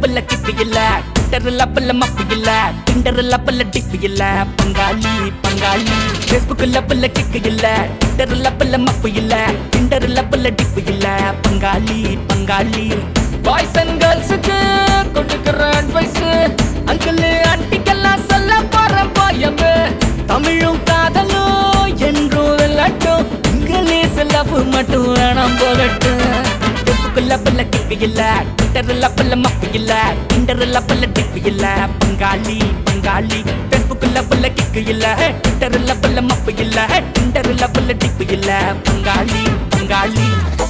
லப்பல்ல கிக்கு இல்ல ட்விட்டர் லப்பல்ல மப்பு இல்ல டிண்டர் லப்பல்ல டிப்பு இல்ல பங்காளி பங்காளி ஃபேஸ்புக் லப்பல்ல கிக்கு இல்ல ட்விட்டர் லப்பல்ல மப்பு இல்ல டிண்டர் லப்பல்ல டிப்பு இல்ல பங்காளி பங்காளி பாய்ஸ் அண்ட் கேர்ள்ஸுக்கு கொடுக்குற அட்வைஸ் அங்கிள் ஆண்டிக்கெல்லாம் சொல்ல போற போயம் தமிழும் காதலும் என்றும் விளையாட்டும் இங்கிலீஷ் லவ் மட்டும் வேணாம் போகட்டும் ஃபேஸ்புக் லப்பல்ல கிக்கு இல்ல ட்விட்டர் லப்பல்ல மப்பு இல்ல டிண்டர் லப்பல்ல டிப்பு இல்ல பங்காளி பங்காளி ஃபேஸ்புக் லப்பல்ல கிக்கு இல்ல ட்விட்டர் லப்பல்ல மப்பு இல்ல டிண்டர் லப்பல்ல டிப்பு இல்ல பங்காளி பங்காளி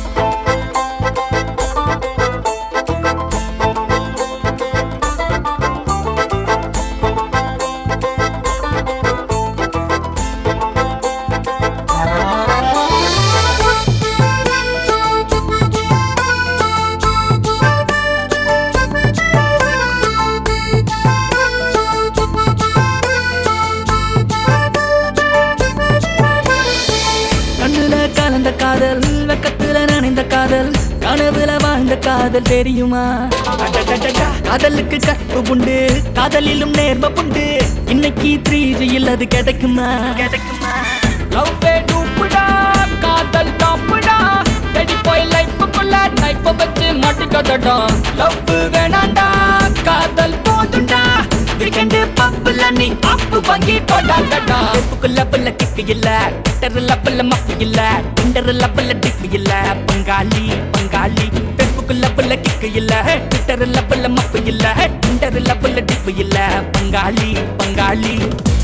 கண்ணுல கலந்த காதல் வெக்கத்துல நனைந்த காதல் கனவுல வாழ்ந்த காதல் தெரியுமா அடடடடா, காதலுக்கு கற்பு உண்டு காதலிலும் நேர்ம உண்டு இன்னைக்கு த்ரீ ஜியில் அது கிடைக்குமா கிடைக்குமா லவ் டூப்புடா காதல் டாப்புடா தேடி போய் லைஃபுக்குள்ள நைப்ப வச்சு மாட்டிக்கதடா லவ் வேணாண்டா காதல் போதுண்டா வீக்கெண்டு பப்புல நீ அப்பு வாங்கி கொண்டாடடா ஃபேஸ்புக் லப்பல்ல கிக்கு இல்ல ட்விட்டர் லப்பல்ல மப்பு இல்ல டிண்டர் லப்பல்ல டிப்பு இல்ல பங்காளி பங்காளி ஃபேஸ்புக் லப்பல்ல கிக்கு இல்ல ட்விட்டர் லப்பல்ல மப்பு இல்ல டிண்டர் லப்பல்ல டிப்பு இல்ல பங்காளி பங்காளி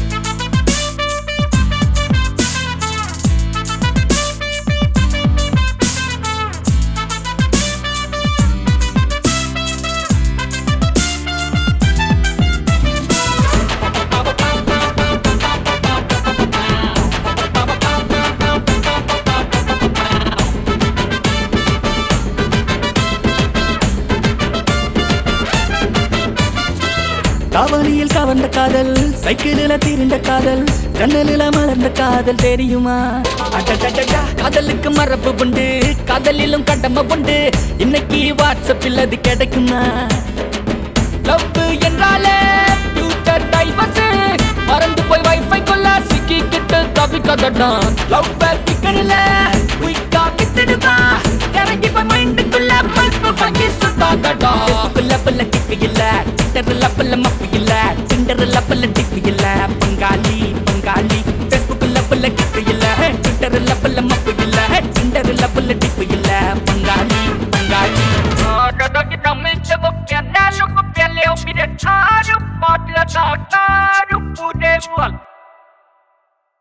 காவலியில் கவர்ந்த காதல் சைக்கிளில் திரிந்த காதல் கண்ணலில் மலர்ந்த காதல் தெரியுமா அடடடடா, காதலுக்கு மரபு உண்டு காதலிலும் கடமை உண்டு இன்னைக்கு வாட்ஸ்அப்பில் அது கிடைக்குமா லவ் என்றாலே ஃபியூச்சர் டைவர்ஸ் மறந்து போய் வைஃபை கொள்ள சிக்கிக்கிட்டு தவிக்கதடா லவ் பிக்கரில குயிக்கா கிட்டுடுவா இறங்கி போய் மைண்டுக்குள்ள பல்பு வாங்கி சுத்தாதடா ஃபேஸ்புக்ல பல்ல கிக்கு இல்ல ட்விட்டர்ல பல்ல மப்பு இல்ல டிண்டர்ல பல்ல டிப்பு இல்ல பங்காளி பங்காளி ஃபேஸ்புக்ல பல்ல கிக்கு இல்ல ட்விட்டர்ல பல்ல மப்பு இல்ல டிண்டர்ல பல்ல டிப்பு இல்ல பங்காளி பங்காளி Pode